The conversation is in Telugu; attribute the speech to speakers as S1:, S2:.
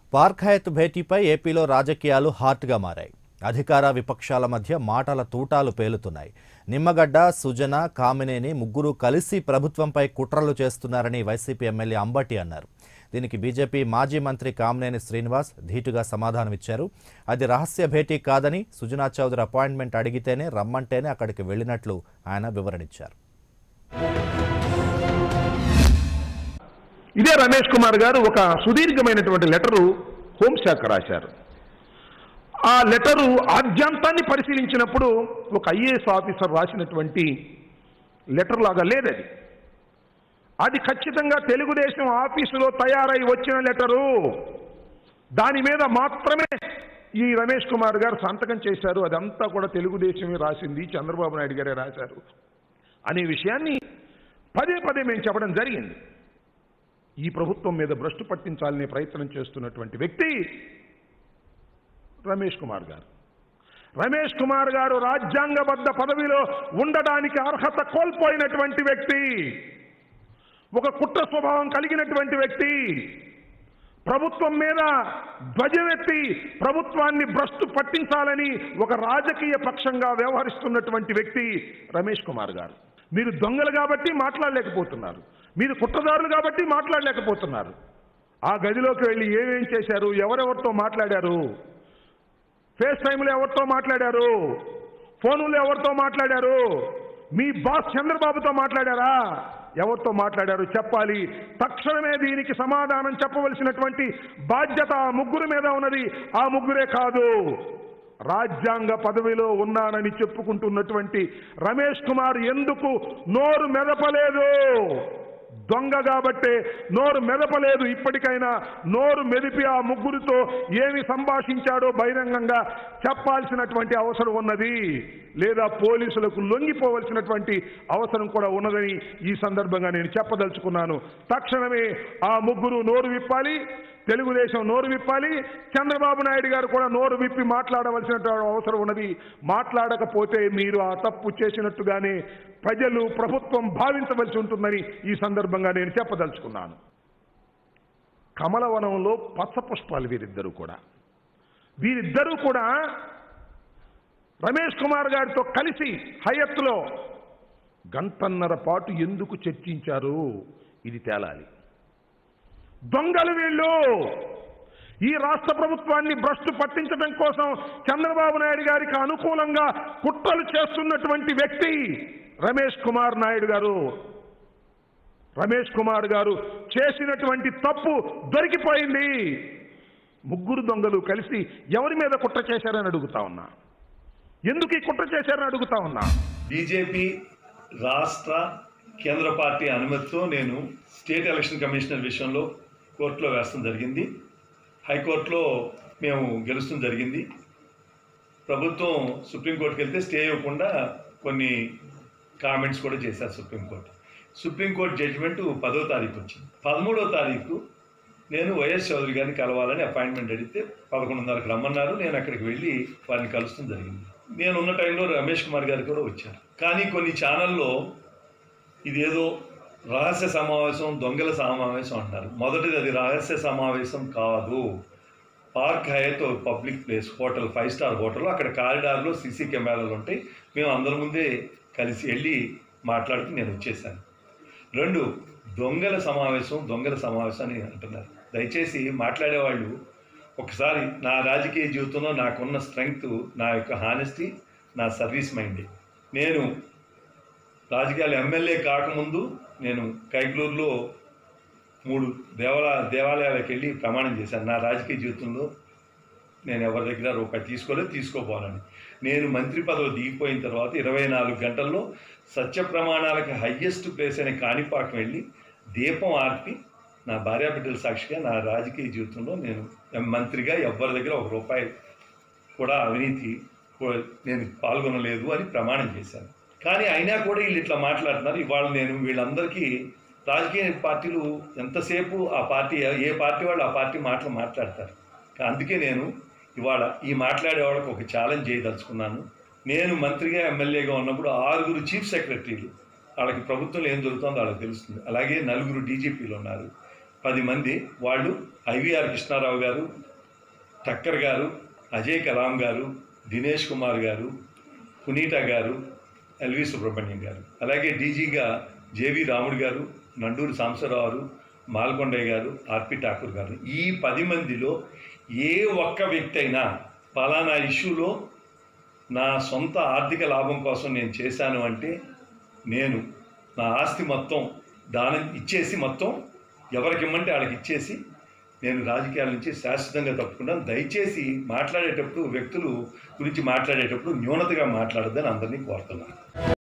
S1: పార్క్ హయత్ భేటీపై ఏపీలో రాజకీయాలు హాట్గా మారాయి అధికార విపక్షాల మధ్య మాటల తూటాలు పేలుతున్నాయి నిమ్మగడ్డ సుజన కామినేని ముగ్గురు కలిసి ప్రభుత్వంపై కుట్రలు చేస్తున్నారని వైసీపీ ఎమ్మెల్యే అంబటి అన్నారు దీనికి బీజేపీ మాజీ మంత్రి కామినేని శ్రీనివాస్ ధీటుగా సమాధానమిచ్చారు అది రహస్య భేటీ కాదని సుజనా చౌదరి అపాయింట్మెంట్ అడిగితేనే రమ్మంటేనే అక్కడికి వెళ్ళినట్లు ఆయన వివరణిచ్చారు
S2: ఇదే రమేష్ కుమార్ గారు ఒక సుదీర్ఘమైనటువంటి లెటరు హోంశాఖ రాశారు ఆ లెటరు ఆద్యంతాన్ని పరిశీలించినప్పుడు ఒక ఐఏఎస్ ఆఫీసర్ రాసినటువంటి లెటర్ లాగా లేదది అది ఖచ్చితంగా తెలుగుదేశం ఆఫీసులో తయారై వచ్చిన లెటరు దాని మీద మాత్రమే ఈ రమేష్ కుమార్ గారు సంతకం చేశారు అదంతా కూడా తెలుగుదేశమే రాసింది చంద్రబాబు నాయుడు గారే రాశారు అనే విషయాన్ని పదే పదే మేము చెప్పడం జరిగింది ఈ ప్రభుత్వం మీద భ్రష్టు పట్టించాలనే ప్రయత్నం చేస్తున్నటువంటి వ్యక్తి రమేష్ కుమార్ గారు రమేష్ కుమార్ గారు రాజ్యాంగబద్ధ పదవిలో ఉండడానికి అర్హత కోల్పోయినటువంటి వ్యక్తి ఒక కుట్ర స్వభావం కలిగినటువంటి వ్యక్తి ప్రభుత్వం మీద ధ్వజమెత్తి ప్రభుత్వాన్ని భ్రష్టు పట్టించాలని ఒక రాజకీయ పక్షంగా వ్యవహరిస్తున్నటువంటి వ్యక్తి రమేష్ కుమార్ గారు మీరు దొంగలు కాబట్టి మాట్లాడలేకపోతున్నారు మీరు కుట్రదారులు కాబట్టి మాట్లాడలేకపోతున్నారు ఆ గదిలోకి వెళ్ళి ఏమేం చేశారు ఎవరెవరితో మాట్లాడారు ఫేస్ టైంలో ఎవరితో మాట్లాడారు ఫోనులో ఎవరితో మాట్లాడారు మీ బాస్ చంద్రబాబుతో మాట్లాడారా ఎవరితో మాట్లాడారు చెప్పాలి తక్షణమే దీనికి సమాధానం చెప్పవలసినటువంటి బాధ్యత ఆ ముగ్గురు మీద ఉన్నది ఆ ముగ్గురే కాదు రాజ్యాంగ పదవిలో ఉన్నానని చెప్పుకుంటున్నటువంటి రమేష్ కుమార్ ఎందుకు నోరు మెదపలేదు దొంగ కాబట్టే నోరు మెదపలేదు ఇప్పటికైనా నోరు మెదిపి ఆ ముగ్గురితో ఏమి సంభాషించాడో బహిరంగంగా చెప్పాల్సినటువంటి అవసరం ఉన్నది లేదా పోలీసులకు లొంగిపోవలసినటువంటి అవసరం కూడా ఉన్నదని ఈ సందర్భంగా నేను చెప్పదలుచుకున్నాను తక్షణమే ఆ ముగ్గురు నోరు విప్పాలి తెలుగుదేశం నోరు విప్పాలి చంద్రబాబు నాయుడు గారు కూడా నోరు విప్పి మాట్లాడవలసిన అవసరం ఉన్నది మాట్లాడకపోతే మీరు ఆ తప్పు చేసినట్టుగానే ప్రజలు ప్రభుత్వం భావించవలసి ఉంటుందని ఈ సందర్భంగా నేను చెప్పదలుచుకున్నాను కమలవనంలో పచ్చ పుష్పాలు వీరిద్దరూ కూడా వీరిద్దరూ కూడా రమేష్ కుమార్ గారితో కలిసి హయత్తులో గంటన్నర పాటు ఎందుకు చర్చించారు ఇది తేలాలి దొంగలు వీళ్ళు ఈ రాష్ట్ర ప్రభుత్వాన్ని భ్రష్టు పట్టించడం కోసం చంద్రబాబు నాయుడు గారికి అనుకూలంగా కుట్రలు చేస్తున్నటువంటి వ్యక్తి రమేష్ కుమార్ నాయుడు గారు రమేష్ కుమార్ గారు చేసినటువంటి తప్పు దొరికిపోయింది ముగ్గురు దొంగలు కలిసి ఎవరి మీద కుట్ర చేశారని అడుగుతా ఉన్నా ఎందుకు ఈ కుట్ర చేశారని అడుగుతా ఉన్నా
S3: బీజేపీ రాష్ట్ర కేంద్ర పార్టీ అనుమతితో నేను స్టేట్ ఎలక్షన్ కమిషనర్ విషయంలో కోర్టులో వేస్తాం జరిగింది హైకోర్టులో మేము గెలుస్తాం జరిగింది ప్రభుత్వం సుప్రీంకోర్టుకి వెళ్తే స్టే ఇవ్వకుండా కొన్ని కామెంట్స్ కూడా చేశారు సుప్రీంకోర్టు సుప్రీంకోర్టు జడ్జిమెంట్ పదో తారీఖు వచ్చింది పదమూడో తారీఖు నేను వైఎస్ చౌదరి గారిని కలవాలని అపాయింట్మెంట్ అడిగితే పదకొండున్నరకు రమ్మన్నారు నేను అక్కడికి వెళ్ళి వారిని కలుస్తాం జరిగింది నేను ఉన్న టైంలో రమేష్ కుమార్ గారు కూడా వచ్చారు కానీ కొన్ని ఛానల్లో ఇదేదో రహస్య సమావేశం దొంగల సమావేశం అంటారు మొదటిది అది రహస్య సమావేశం కాదు Park Hyatt public place hotel five star hotel అక్కడ కారిడార్లో సీసీ కెమెరాలు ఉంటాయి మేము అందరి ముందే కలిసి వెళ్ళి మాట్లాడుతూ నేను వచ్చేసాను రెండు దొంగల సమావేశం దొంగల సమావేశం అని అంటున్నారు దయచేసి మాట్లాడేవాళ్ళు ఒకసారి నా రాజకీయ జీవితంలో నాకున్న స్ట్రెంగ్త్ నా యొక్క హానెస్టీ నా సర్వీస్ మైండ్ నేను రాజకీయాలు ఎమ్మెల్యే కాకముందు నేను కైక్లూరులో మూడు దేవాలయ దేవాలయాలకు వెళ్ళి ప్రమాణం చేశాను నా రాజకీయ జీవితంలో నేను ఎవరి దగ్గర రూపాయి తీసుకోలేదు తీసుకోపోవాలని నేను మంత్రి పదవి దిగిపోయిన తర్వాత ఇరవై నాలుగు గంటల్లో సత్య ప్రమాణాలకు హయ్యెస్ట్ ప్లేస్ అనే కాణిపాకం వెళ్ళి దీపం ఆర్పి నా భార్యాబిడ్డల సాక్షిగా నా రాజకీయ జీవితంలో నేను మంత్రిగా ఎవరి దగ్గర ఒక రూపాయి కూడా అవినీతి కూ- నేను పాల్గొనలేదు అని ప్రమాణం చేశాను కానీ అయినా కూడా వీళ్ళు ఇట్లా మాట్లాడుతున్నారు ఇవాళ నేను వీళ్ళందరికీ రాజకీయ పార్టీలు ఎంతసేపు ఆ పార్టీ ఏ పార్టీ వాళ్ళు ఆ పార్టీ మాటలు మాట్లాడతారు అందుకే నేను ఇవాళ ఈ మాట్లాడే వాళ్ళకి ఒక ఛాలెంజ్ చేయదలుచుకున్నాను నేను మంత్రిగా ఎమ్మెల్యేగా ఉన్నప్పుడు ఆరుగురు చీఫ్ సెక్రటరీలు వాళ్ళకి ప్రభుత్వంలో ఏం జరుగుతుందో వాళ్ళకి తెలుస్తుంది అలాగే నలుగురు డీజీపీలు ఉన్నారు పది మంది వాళ్ళు ఐవిఆర్ కృష్ణారావు గారు టక్కర్ గారు అజయ్ కలాం గారు దినేష్ కుమార్ గారు పునీత గారు ఎల్వి సుబ్రహ్మణ్యం గారు అలాగే డీజీగా జేవి రాముడు గారు నండూరు సాంబశివరావు గారు మాల్కొండయ్య గారు ఆర్పి ఠాకూర్ గారు ఈ పది మందిలో ఏ ఒక్క వ్యక్తి అయినా పలానా ఇష్యూలో నా సొంత ఆర్థిక లాభం కోసం నేను చేశాను అంటే నేను నా ఆస్తి మొత్తం దానం ఇచ్చేసి మొత్తం ఎవరికి ఇమ్మంటే వాళ్ళకి ఇచ్చేసి నేను రాజకీయాల నుంచి శాశ్వతంగా తప్పుకున్నాను దయచేసి మాట్లాడేటప్పుడు వ్యక్తులు గురించి మాట్లాడేటప్పుడు న్యూనతగా మాట్లాడద్దని అందరినీ కోరుతున్నాను